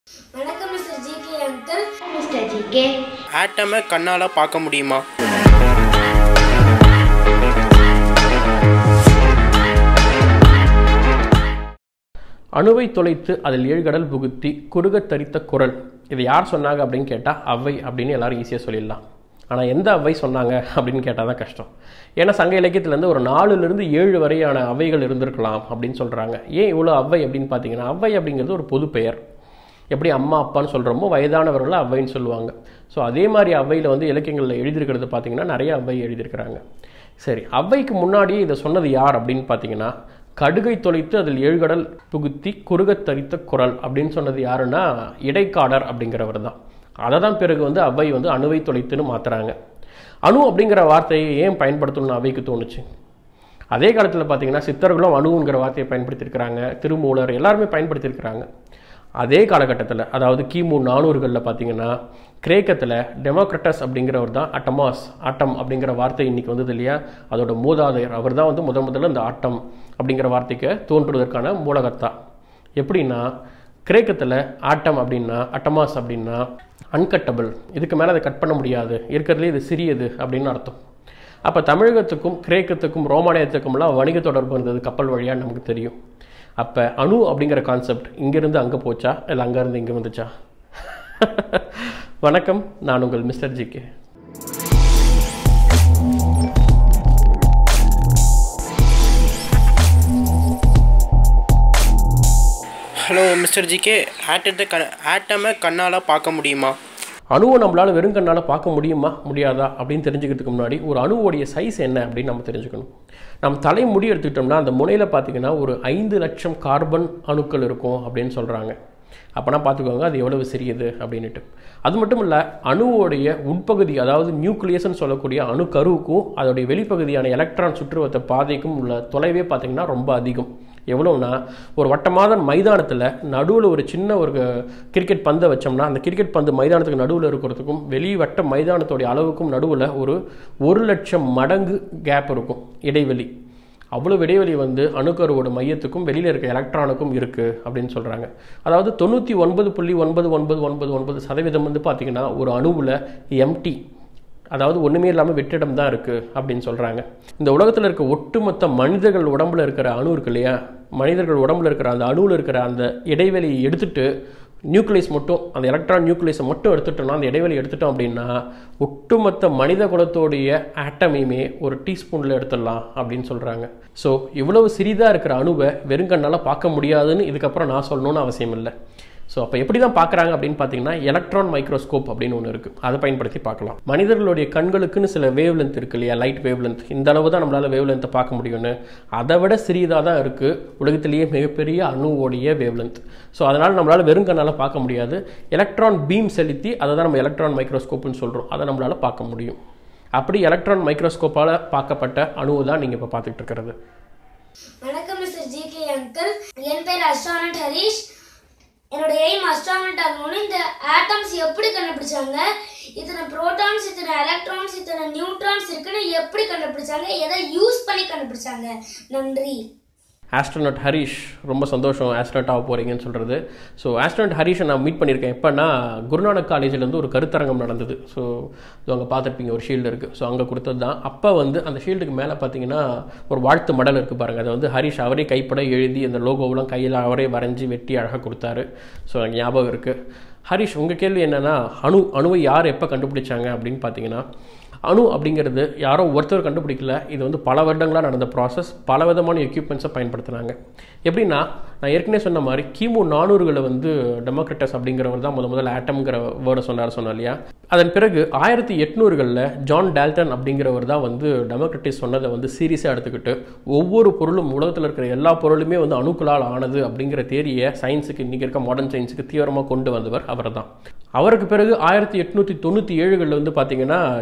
வணக்கம் Mister G K uncle Mister GK ஆட்டமை கண்ணால் பார்க்க முடியுமா அணுவை தொலைத்து அதில் ஏழ்கடல் புகுத்தி குறுகத் தரித்த குரல் இது யார் சொன்னாங்க அப்படின்னு கேட்டால் அவ்வை அப்படின்னு எல்லாரும் ஈஸியாக சொல்லிடலாம் ஆனால் எந்த அவ்வை சொன்னாங்க அப்படின்னு கேட்டால் தான் கஷ்டம் ஏன்னா சங்க இலக்கியத்துலேருந்து ஒரு நாலுலேருந்து ஏழு வரையான அவைகள் இருந்திருக்கலாம் அப்படின்னு சொல்கிறாங்க ஏன் இவ்வளோ அவ்வை அப்படின்னு பார்த்தீங்கன்னா அவ்வை அப்படிங்கிறது ஒரு பொது பெயர் எப்படி அம்மா அப்பான்னு சொல்கிறோமோ வயதானவர்களை அவ்வைன்னு சொல்லுவாங்க ஸோ அதே மாதிரி அவ்வையில் வந்து இலக்கியங்களில் எழுதியிருக்கிறது பார்த்தீங்கன்னா நிறைய அவ்வை எழுதியிருக்கிறாங்க சரி அவ்வைக்கு முன்னாடியே இதை சொன்னது யார் அப்படின்னு பார்த்தீங்கன்னா கடுகை தொலைத்து அதில் ஏழ்கடல் புகுத்தி குறுகத் தரித்த குரல் அப்படின்னு சொன்னது யாருன்னா இடைக்காடர் அப்படிங்கிறவர் தான் அதை தான் பிறகு வந்து அவ்வை வந்து அணுவை தொலைத்துன்னு மாத்துறாங்க அணு அப்படிங்கிற வார்த்தையை ஏன் பயன்படுத்தணும்னு அவைக்கு தோணுச்சு அதே காலத்தில் பார்த்தீங்கன்னா சித்தர்களும் அணுங்கிற வார்த்தையை பயன்படுத்தியிருக்கிறாங்க திருமூலர் எல்லாருமே பயன்படுத்தியிருக்கிறாங்க அதே காலகட்டத்தில் அதாவது கிமு நானூறுகளில் பார்த்தீங்கன்னா கிரேக்கத்தில் டெமோக்ரட்டஸ் அப்படிங்கிறவர் தான் அட்டமாஸ் ஆட்டம் அப்படிங்கிற வார்த்தை இன்னைக்கு வந்தது இல்லையா அதோட மூதாதையர் அவர் தான் வந்து முதன் முதல்ல இந்த ஆட்டம் அப்படிங்கிற வார்த்தைக்கு தோன்றுவதற்கான மூலகத்தா எப்படின்னா கிரேக்கத்தில் ஆட்டம் அப்படின்னா அட்டமாஸ் அப்படின்னா அன்கட்டபிள் இதுக்கு மேலே அதை கட் பண்ண முடியாது இருக்கிறதுலே இது சிறியது அப்படின்னு அர்த்தம் அப்போ தமிழகத்துக்கும் கிரேக்கத்துக்கும் ரோமானியத்துக்கும்லாம் வணிக தொடர்பு இருந்தது கப்பல் வழியாக நமக்கு தெரியும் அப்போ அணு அப்படிங்கிற கான்செப்ட் இங்கேருந்து அங்கே போச்சா இல்லை அங்கேருந்து இங்கே வந்துச்சா வணக்கம் நான் உங்கள் Mister GK hello Mister GK ஆட்டத்தை க ஆட்டமை கண்ணால் பார்க்க முடியுமா அணுவை நம்மளால் வெறும் கண்ணால் பார்க்க முடியுமா முடியாதா அப்படின்னு தெரிஞ்சுக்கிறதுக்கு முன்னாடி ஒரு அணுவோடைய சைஸ் என்ன அப்படின்னு நம்ம தெரிஞ்சுக்கணும் நம்ம தலைமுடி எடுத்துக்கிட்டோம்னா அந்த முனையில் பார்த்தீங்கன்னா ஒரு ஐந்து லட்சம் கார்பன் அணுக்கள் இருக்கும் அப்படின்னு சொல்கிறாங்க அப்போனா பார்த்துக்கோங்க அது எவ்வளவு சிறியது அப்படின்ட்டு அது மட்டும் இல்லை அணுவோடைய உட்பகுதி அதாவது நியூக்ளியஸ்னு சொல்லக்கூடிய அணு கருவுக்கும் அதோடைய வெளிப்பகுதியான எலக்ட்ரான் சுற்றுவட்ட பாதைக்கும் உள்ள தொலைவே பார்த்தீங்கன்னா ரொம்ப அதிகம் எவ்வளோனா ஒரு வட்டமான மைதானத்தில் நடுவில் ஒரு சின்ன ஒரு கிரிக்கெட் பந்தை வச்சோம்னா அந்த கிரிக்கெட் பந்து மைதானத்துக்கு நடுவில் இருக்கிறதுக்கும் வெளி வட்ட மைதானத்தோடைய அளவுக்கும் நடுவில் ஒரு ஒரு லட்சம் மடங்கு கேப் இருக்கும் இடைவெளி அவ்வளோ இடைவெளி வந்து அணுக்கருவோட மையத்துக்கும் வெளியில் இருக்க எலக்ட்ரானுக்கும் இருக்குது அப்படின்னு சொல்கிறாங்க அதாவது தொண்ணூற்றி ஒன்பது புள்ளி ஒன்பது ஒன்பது ஒன்பது ஒன்பது சதவீதம் வந்து பார்த்திங்கன்னா ஒரு அணுவில் எம்டி அதாவது ஒன்றுமே இல்லாமல் வெற்றிடம் தான் இருக்குது அப்படின்னு சொல்கிறாங்க இந்த உலகத்தில் இருக்க ஒட்டுமொத்த மனிதர்கள் உடம்புல இருக்கிற அணு இருக்கு இல்லையா மனிதர்கள் உடம்புல இருக்கிற அந்த அணுவில் இருக்கிற அந்த இடைவெளியை எடுத்துட்டு நியூக்ளியஸ் மட்டும் அந்த எலக்ட்ரான் நியூக்ளியஸை மட்டும் எடுத்துட்டோம்னா அந்த இடைவெளி எடுத்துட்டோம் அப்படின்னா ஒட்டுமொத்த மனித குலத்தோடைய ஆட்டமையுமே ஒரு டீஸ்பூனில் எடுத்துடலாம் அப்படின்னு சொல்கிறாங்க ஸோ இவ்வளவு சிறிதாக இருக்கிற அணுவை வெறுங்கண்ணால் பார்க்க முடியாதுன்னு இதுக்கப்புறம் நான் சொல்லணும்னு அவசியம் இல்லை ஸோ அப்போ எப்படி தான் பார்க்குறாங்க அப்படின்னு பார்த்தீங்கன்னா எலக்ட்ரான் மைக்ரோஸ்கோப் அப்படின்னு ஒன்று இருக்குது அதை பயன்படுத்தி பார்க்கலாம் மனிதர்களுடைய கண்களுக்குன்னு சில வேவ் லென்த் இருக்கு இல்லையா லைட் வேவ் லென்த் இந்த அளவு தான் நம்மளால் வேவ் லென்த்தை பார்க்க முடியும்னு அதை விட சிறியதாக தான் இருக்குது உலகத்திலேயே மிகப்பெரிய அணுவோடைய வேவ் லென்த் ஸோ அதனால் நம்மளால் வெறும் கண்ணால் பார்க்க முடியாது எலக்ட்ரான் பீம் செலுத்தி அதை தான் நம்ம எலக்ட்ரான் மைக்ரோஸ்கோப்னு சொல்கிறோம் அதை நம்மளால் பார்க்க முடியும் அப்படி எலக்ட்ரான் மைக்ரோஸ்கோப்பால் பார்க்கப்பட்ட அணுவை தான் நீங்கள் இப்போ பார்த்துட்டு இருக்கிறது வணக்கம் மிஸ்டர் ஜி கே அங்கிள் என் பேர் அஸ்ட்ரானட் ஹரிஷ் என்னோட எய்ம் அஸ்ட்ரானட் ஆகணும்னு இந்த ஆட்டம்ஸ் எப்படி கண்டுபிடிச்சாங்க இத்தனை புரோட்டான்ஸ் இத்தனை எலக்ட்ரான்ஸ் இத்தனை நியூட்ரான்ஸ் இருக்குன்னு எப்படி கண்டுபிடிச்சாங்க எதை யூஸ் பண்ணி கண்டுபிடிச்சாங்க நன்றி ஆஸ்ட்ரோனட் ஹரிஷ் ரொம்ப சந்தோஷம் ஆஸ்ட்ரோனட் ஆக போகிறீங்கன்னு சொல்கிறது ஸோ ஆஸ்ட்ரோனட் ஹரிஷை நான் மீட் பண்ணியிருக்கேன் எப்போனா குருநானக் காலேஜ்லேருந்து ஒரு கருத்தரங்கம் நடந்தது ஸோ அங்கே பார்த்துருப்பீங்க ஒரு ஷீல்டு இருக்குது ஸோ அங்கே கொடுத்தது தான் அப்போ வந்து அந்த ஷீல்டுக்கு மேலே பார்த்தீங்கன்னா ஒரு வாழ்த்து மடல் இருக்குது பாருங்கள் அதை வந்து ஹரிஷ் அவரே கைப்பட எழுதி அந்த லோகோவெலாம் கையில் அவரே வரைஞ்சி வெட்டி அழகாக கொடுத்தாரு ஸோ எனக்கு ஞாபகம் இருக்குது ஹரிஷ் உங்கள் கேள்வி என்னென்னா அணு அணுவை யார் எப்போ கண்டுபிடிச்சாங்க அப்படின்னு பார்த்தீங்கன்னா அணு அப்படிங்கிறது யாரோ ஒருத்தர் கண்டுபிடிக்கல இது வந்து பல வருடங்களாக நடந்த ப்ராசஸ் பல விதமான எக்யூப்மெண்ட்ஸை பயன்படுத்துனாங்க எப்படின்னா நான் ஏற்கனவே சொன்ன மாதிரி கிமு நானூறுகளை வந்து டெமோக்ரட்டஸ் அப்படிங்கிறவர் தான் முத முதல்ல ஆட்டம்ங்கிற வேர்டை சொன்னார் சொன்னா இல்லையா அதன் பிறகு ஆயிரத்தி எட்நூறுகளில் ஜான் டால்டன் அப்படிங்கிறவர் தான் வந்து டெமோக்ரட்டிஸ் சொன்னதை வந்து சீரியஸாக எடுத்துக்கிட்டு ஒவ்வொரு பொருளும் உலகத்தில் இருக்கிற எல்லா பொருளுமே வந்து அணுக்களால் ஆனது அப்படிங்கிற தேரியை சயின்ஸுக்கு இன்றைக்கி இருக்க மாடர்ன் சயின்ஸுக்கு தீவிரமாக கொண்டு வந்தவர் அவர் தான் அவருக்கு பிறகு ஆயிரத்தி எட்நூற்றி தொண்ணூற்றி ஏழுகளில் வந்து பார்த்தீங்கன்னா ஜே ஜே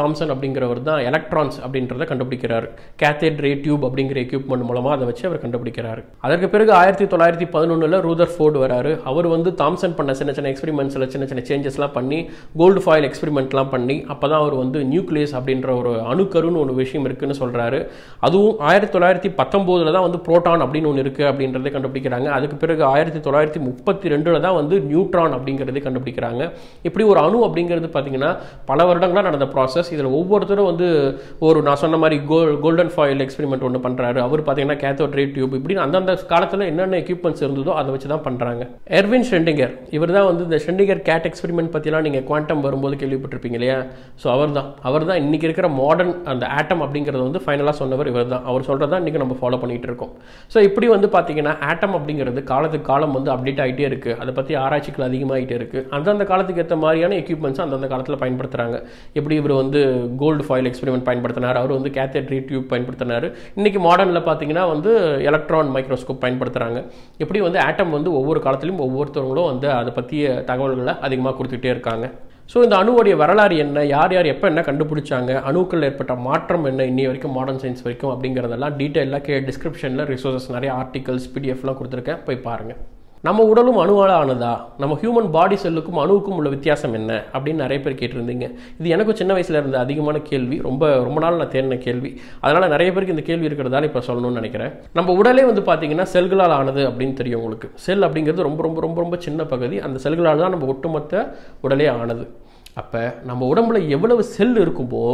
தாம்சன் அப்படிங்கிறவர் தான் எலக்ட்ரான்ஸ் அப்படின்றத கண்டுபிடிக்கிறார் கேத்தேட் ரே டியூப் அப்படிங்கிற எக்யூப்மெண்ட் மூலமாக அதை வச்சு அவர் கண்டுபிடிக்கிறார் அதற்கு பிறகு ஆயிரத்தி தொள்ளாயிரத்தி பதினொன்றில் ரூதர் ஃபோர்டு வராரு அவர் வந்து தாம்சன் பண்ண சின்ன சின்ன எக்ஸ்பெரிமெண்ட்ஸில் சின்ன சின்ன சேஞ்சஸ்லாம் பண்ணி கோல்டு ஃபாயில் எக்ஸ்பெரிமெண்ட்லாம் பண்ணி அப்போ தான் அவர் வந்து நியூக்ளியஸ் அப்படின்ற ஒரு அணுக்கருன்னு ஒரு விஷயம் இருக்குன்னு சொல்கிறாரு அதுவும் ஆயிரத்தி தொள்ளாயிரத்தி பத்தொம்போதில் தான் வந்து புரோட்டான் அப்படின்னு ஒன்று இருக்குது அப்படின்றத கண்டுபிடிக்கிறாங்க அதுக்கு பிறகு ஆயிரத்தி தொள்ளாயிரத்தி முப்பத்தி ரெண்டில் தான் வந்து நியூட்ரான் அப்படிங்கிறதே கண்டுபிடிக்கிறாங்க இப்படி ஒரு அணு அப்படிங்கிறது பார்த்தீங்கன்னா பல வருடங்களாக நடந்த ப்ராசஸ் இதில் ஒவ்வொருத்தரும் வந்து ஒரு நான் சொன்ன மாதிரி கோல் கோல்டன் ஃபாயில் எக்ஸ்பெரிமெண்ட் ஒன்று பண்ணுறாரு அவர் பார்த்தீங்கன்னா கேத்தோட் ரே டியூப் இப்படின்னு அந்தந்த காலத்தில் என்னென்ன எக்யூப்மெண்ட்ஸ் இருந்ததோ அதை வச்சு தான் பண்ணுறாங்க எர்வின் ஷெண்டிங்கர் இவர் தான் வந்து இந்த ஷெண்டிங்கர் கேட் எக்ஸ்பெரிமெண்ட் பற்றிலாம் நீங்கள் குவாண்டம் வரும்போது கேள்விப்பட்டிருப்பீங்க இல்லையா ஸோ அவர் தான் அவர் தான் இன்றைக்கி இருக்கிற மாடர்ன் அந்த ஆட்டம் அப்படிங்கிறத வந்து ஃபைனலாக சொன்னவர் இவர் தான் அவர் சொல்கிறது தான் இன்றைக்கி நம்ம ஃபாலோ பண்ணிகிட்டு இருக்கோம் ஸோ இப்படி வந்து பார்த்தீங்கன்னா ஆட்டம் அப்படிங்கிறது காலத்துக்கு காலம் வந்து அப்டேட் ஆகிட்டே இருக்குது அதை பற்றி ஆராய்ச்சிகள் அதிகமாகிட்டே இருக்குது அந்தந்த காலத்துக்கு ஏற்ற மாதிரியான எக்யூப்மெண்ட்ஸ் அந்தந்த காலத்தில் பயன்படுத்துகிறாங்க எப்படி இவர் வந்து கோல்டு ஃபாயில் எக்ஸ்பெரிமெண்ட் பயன்படுத்தினார் அவர் வந்து கேத்தட்ரி டியூப் பயன்படுத்தினார் இன்றைக்கி மாடர்னில் பார்த்தீங்கன்னா வந்து எலக்ட்ரான் மைக்ரோஸ்கோப் பயன்படுத்துகிறாங்க எப்படி வந்து ஆட்டம் வந்து ஒவ்வொரு காலத்திலையும் ஒவ்வொருத்தவங்களும் வந்து அதை பற்றிய தகவல்களை அதிகமாக கொடுத்துட்டே இருக்காங்க ஸோ இந்த அணுவுடைய வரலாறு என்ன யார் யார் எப்போ என்ன கண்டுபிடிச்சாங்க அணுக்கள் ஏற்பட்ட மாற்றம் என்ன இன்னி வரைக்கும் மாடர்ன் சயின்ஸ் வரைக்கும் அப்படிங்கிறதெல்லாம் டீட்டெயிலாக கே டிஸ்கிரிப்ஷனில் ரிசோர்ஸஸ் நிறைய ஆர்டிகல்ஸ் பிடிஎஃப்லாம் கொடுத்துருக்கேன் போய் பாருங்கள் நம்ம உடலும் அணுவால் ஆனதா நம்ம ஹியூமன் பாடி செல்லுக்கும் அணுவுக்கும் உள்ள வித்தியாசம் என்ன அப்படின்னு நிறைய பேர் கேட்டிருந்தீங்க இது எனக்கும் சின்ன வயசில் இருந்த அதிகமான கேள்வி ரொம்ப ரொம்ப நாள் நான் தேடின கேள்வி அதனால் நிறைய பேருக்கு இந்த கேள்வி இருக்கிறதால இப்போ சொல்லணும்னு நினைக்கிறேன் நம்ம உடலே வந்து பார்த்தீங்கன்னா செல்களால் ஆனது அப்படின்னு தெரியும் உங்களுக்கு செல் அப்படிங்கிறது ரொம்ப ரொம்ப ரொம்ப ரொம்ப சின்ன பகுதி அந்த செல்களால் தான் நம்ம ஒட்டுமொத்த உடலே ஆனது அப்போ நம்ம உடம்புல எவ்வளவு செல் இருக்குமோ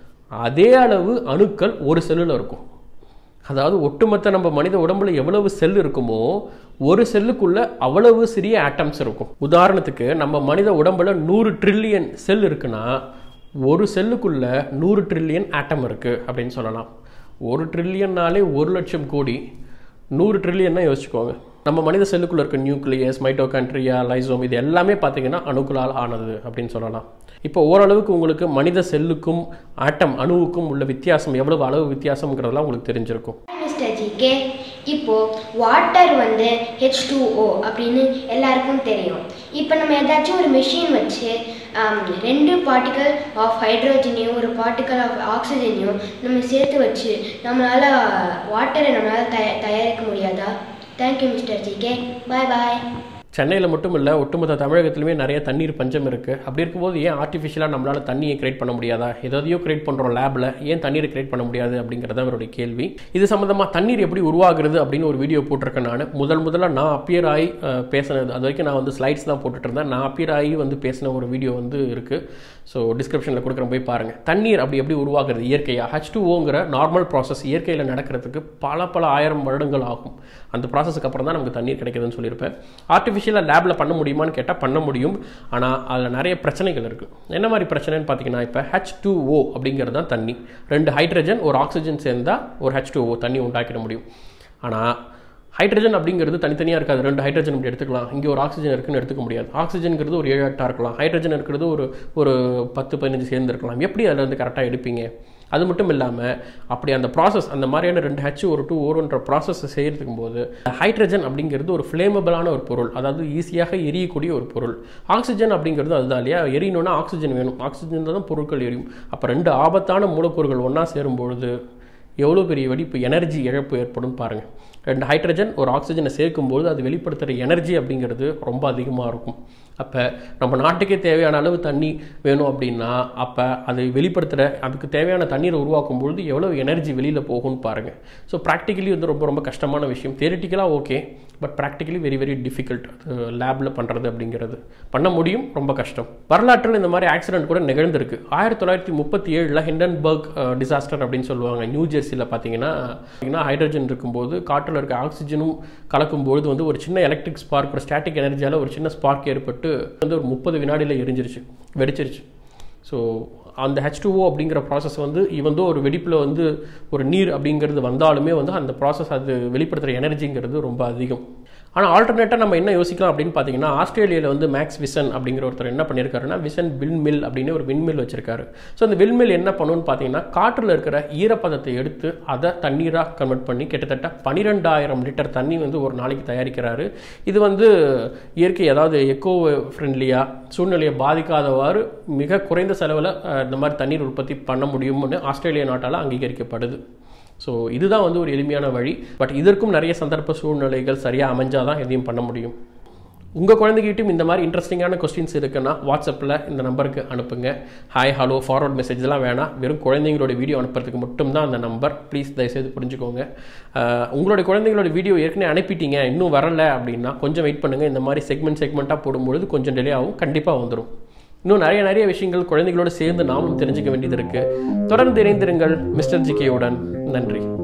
அதே அளவு அணுக்கள் ஒரு செல்லில் இருக்கும் அதாவது ஒட்டுமொத்த நம்ம மனித உடம்புல எவ்வளவு செல் இருக்குமோ ஒரு செல்லுக்குள்ள அவ்வளவு சிறிய ஆட்டம்ஸ் இருக்கும் உதாரணத்துக்கு நம்ம மனித உடம்புல நூறு ட்ரில்லியன் செல் இருக்குன்னா ஒரு செல்லுக்குள்ள நூறு ட்ரில்லியன் ஆட்டம் இருக்கு அப்படின்னு சொல்லலாம் ஒரு ட்ரில்லியன்னாலே ஒரு லட்சம் கோடி நூறு ட்ரில்லியன்னா யோசிச்சுக்கோங்க நம்ம மனித செல்லுக்குள்ள இருக்க நியூக்ளியஸ் மைட்டோகான்ட்ரியா லைசோம் இது எல்லாமே பார்த்தீங்கன்னா அணுக்களால் ஆனது அப்படின்னு சொல்லலாம் இப்போ ஓரளவுக்கு உங்களுக்கு மனித செல்லுக்கும் ஆட்டம் அணுவுக்கும் உள்ள வித்தியாசம் எவ்வளவு அளவு வித்தியாசம்ங்கிறதெல்லாம் உங்களுக்கு தெரிஞ்சிருக்கும் மிஸ்டர் ஜிகே இப்போ வாட்டர் வந்து ஹெச் டூ ஓ அப்படின்னு எல்லாருக்கும் தெரியும் இப்போ நம்ம ஏதாச்சும் ஒரு மிஷின் வச்சு ஆம், ரெண்டு பார்ட்டிக்கல் ஆஃப் ஹைட்ரோஜனையும் ஒரு பார்ட்டிக்கல் ஆஃப் ஆக்சிஜனையும் நம்ம சேர்த்து வச்சு நம்மளால் வாட்டரை நம்மளால் தய தயாரிக்க முடியாதா thank you Mister GK bye bye சென்னையில் மட்டும் இல்லை ஒட்டுமொத்த தமிழகத்திலுமே நிறைய தண்ணீர் பஞ்சம் இருக்குது அப்படி இருக்கும்போது ஏன் ஆர்டிஃபிஷியலாக நம்மளால் தண்ணியை கிரியேட் பண்ண முடியாதா எதையோ கிரியேட் பண்ணுறோம் லேபில் ஏன் தண்ணீரை கிரியேட் பண்ண முடியாது அப்படிங்கிறது அவருடைய கேள்வி இது சம்மந்தமாக தண்ணீர் எப்படி உருவாகுறது அப்படின்னு ஒரு வீடியோ போட்டிருக்கேன் நான் முதல் முதல்ல நான் அப்பியர் ஆகி அஹ், பேசினது அது வரைக்கும் நான் வந்து ஸ்லைட்ஸ் தான் போட்டுட்டு இருந்தேன் நான் அப்பியர் ஆகி வந்து பேசின ஒரு வீடியோ வந்து இருக்குது ஸோ டிஸ்கிரிப்ஷனில் கொடுக்குறேன் போய் பாருங்கள் தண்ணீர் அப்படி எப்படி உருவாகுறது இயற்கையாக ஹச் டூஓங்கிற நார்மல் ப்ராசஸ் இயற்கையில் நடக்கிறதுக்கு பல பல ஆயிரம் வருடங்கள் ஆகும் அந்த ப்ராசஸ்க்கு அப்புறம் தான் நமக்கு தண்ணீர் கிடைக்குதுன்னு சொல்லியிருப்பேன் ஆர்டிஃபிஷியலாக லேபில் பண்ண முடியுமான்னு கேட்டால் பண்ண முடியும் ஆனால் அதில் நிறைய பிரச்சனைகள் இருக்குது என்ன மாதிரி பிரச்சனைன்னு பார்த்தீங்கன்னா இப்போ ஹெச் டூ ஓ அப்படிங்கிறது தான் தண்ணி ரெண்டு ஹைட்ரஜன் ஒரு ஆக்சிஜன் சேர்ந்தால் ஒரு ஹெச் டூ ஓ தண்ணி உண்டாக்கிட முடியும் ஆனால் ஹைட்ரஜன் அப்படிங்கிறது தனித்தனியாக இருக்காது ரெண்டு ஹைட்ரஜன் இப்படி எடுத்துக்கலாம் இங்கே ஒரு ஆக்சிஜன் இருக்குன்னு எடுத்துக்க முடியாது ஆக்சிஜன்ங்கிறது ஒரு ஏழு எட்டாக இருக்கலாம் ஹைட்ரஜன் இருக்கிறது ஒரு ஒரு பத்து பதினஞ்சு சேர்ந்து இருக்கலாம் எப்படி அதில் வந்து கரெக்டாக எடுப்பீங்க அது மட்டும் இல்லாமல் அப்படி அந்த ப்ராசஸ் அந்த மாதிரியான ரெண்டு ஹெச் ஒரு டூ ஓருன்ற ப்ராசஸ் செய்கிறதுக்கு போது ஹைட்ரஜன் அப்படிங்கிறது ஒரு ஃப்ளேமபிளான ஒரு பொருள் அதாவது ஈஸியாக எரியக்கூடிய ஒரு பொருள் ஆக்சிஜன் அப்படிங்கிறது அதுதான் இல்லையா எரியணும்னா ஆக்சிஜன் வேணும் ஆக்சிஜன் தான் பொருட்கள் எரியும் அப்போ ரெண்டு ஆபத்தான மூலக்கூறுகள் ஒன்றா சேரும் பொழுது எவ்வளோ பெரிய வெடிப்பு எனர்ஜி இழப்பு ஏற்படும் பாருங்கள் ரெண்டு ஹைட்ரஜன் ஒரு ஆக்சிஜனை சேர்க்கும்போது அது வெளிப்படுத்துகிற எனர்ஜி அப்படிங்கிறது ரொம்ப அதிகமாக இருக்கும் அப்போ நம்ம நாட்டுக்கே தேவையான அளவு தண்ணி வேணும் அப்படின்னா அப்போ அதை வெளிப்படுத்துகிற அதுக்கு தேவையான தண்ணீரை உருவாக்கும் பொழுது எவ்வளோ எனர்ஜி வெளியில் போகும்னு பாருங்கள் ஸோ ப்ராக்டிக்கலி வந்து ரொம்ப ரொம்ப கஷ்டமான விஷயம் தியரிட்டிக்கலாக okay but practically very very difficult லேபில் பண்ணுறது அப்படிங்கிறது பண்ண முடியும் ரொம்ப கஷ்டம் வரலாற்றில் இந்த மாதிரி ஆக்சிடென்ட் கூட நிகழ்ந்திருக்கு ஆயிரத்தி தொள்ளாயிரத்தி முப்பத்தி ஏழில் ஹிண்டன்பர்க் டிசாஸ்டர் அப்படின்னு சொல்லுவாங்க நியூ ஜெர்சியில் பார்த்தீங்கன்னா பார்த்தீங்கன்னா ஹைட்ரஜன் இருக்கும்போது காற்றில் இருக்க ஆக்சிஜனும் கலக்கும்பொழுது வந்து ஒரு சின்ன எலக்ட்ரிக் ஸ்பார்க் ஒரு ஸ்டாட்டிக் எனர்ஜியால் ஒரு சின்ன ஸ்பார்க் ஏற்பட்டு வந்து ஒரு முப்பது வினாடியில் எரிஞ்சிருச்சு வெடிச்சிருச்சு ஸோ அந்த ஹெச் டூஓ அப்படிங்கிற ப்ராசஸ் வந்து இவந்தோ ஒரு வெடிப்பில் வந்து ஒரு நீர் அப்படிங்கிறது வந்தாலுமே வந்து அந்த ப்ராசஸ் அது வெளிப்படுத்துகிற எனர்ஜிங்கிறது ரொம்ப அதிகம் ஆனால் ஆல்டர்னேட்டாக நம்ம என்ன யோசிக்கலாம் அப்படின்னு பார்த்தீங்கன்னா ஆஸ்திரேலியாவில் வந்து மேக்ஸ் விசன் அப்படிங்கிற ஒருத்தர் என்ன பண்ணியிருக்காருன்னா விசன் வில் மில் அப்படின்னு ஒரு விண்மில் வச்சிருக்காரு ஸோ அந்த வில் மில் என்ன பண்ணுன்னு பார்த்தீங்கன்னா காற்றில் இருக்கிற ஈரப்பதத்தை எடுத்து அதை தண்ணீராக கன்வெர்ட் பண்ணி கிட்டத்தட்ட பன்னிரெண்டாயிரம் லிட்டர் தண்ணி வந்து ஒரு நாளைக்கு தயாரிக்கிறாரு இது வந்து இயற்கை அதாவது எக்கோ ஃப்ரெண்ட்லியாக சூழ்நிலையை பாதிக்காதவாறு மிக குறைந்த செலவில் இந்த மாதிரி தண்ணீர் உற்பத்தி பண்ண முடியும்னு ஆஸ்திரேலியா நாட்டால் அங்கீகரிக்கப்படுது ஸோ இதுதான் வந்து ஒரு எளிமையான வழி பட் இதற்கும் நிறைய சந்தர்ப்ப சூழ்நிலைகள் சரியாக அமைஞ்சாதான் எதையும் பண்ண முடியும் உங்கள் குழந்தைகிட்டும் இந்த மாதிரி இன்ட்ரெஸ்டிங்கான கொஸ்டின்ஸ் இருக்குன்னா வாட்ஸ்அப்பில் இந்த நம்பருக்கு அனுப்புங்க ஹாய் ஹலோ ஃபார்வர்ட் மெசேஜ்லாம் வேணாம் வெறும் குழந்தைங்களோட வீடியோ அனுப்புறதுக்கு மட்டும்தான் அந்த நம்பர் ப்ளீஸ் தயவுசெய்து புரிஞ்சுக்கோங்க அஹ், உங்களோட குழந்தைங்களோட வீடியோ ஏற்கனவே அனுப்பிட்டீங்க இன்னும் வரல அப்படின்னா கொஞ்சம் வெயிட் பண்ணுங்கள் இந்த மாதிரி செக்மெண்ட் செக்மெண்ட்டாக போடும்பொழுது கொஞ்சம் டிலே ஆகும் கண்டிப்பாக வந்துடும் இன்னும் நிறைய நிறைய விஷயங்கள் குழந்தைகளோடு சேர்ந்து நாமும் தெரிஞ்சுக்க வேண்டியது இருக்குது தொடர்ந்து இணைந்திருங்கள் மிஸ்டர் ஜிகேவுடன் நன்றி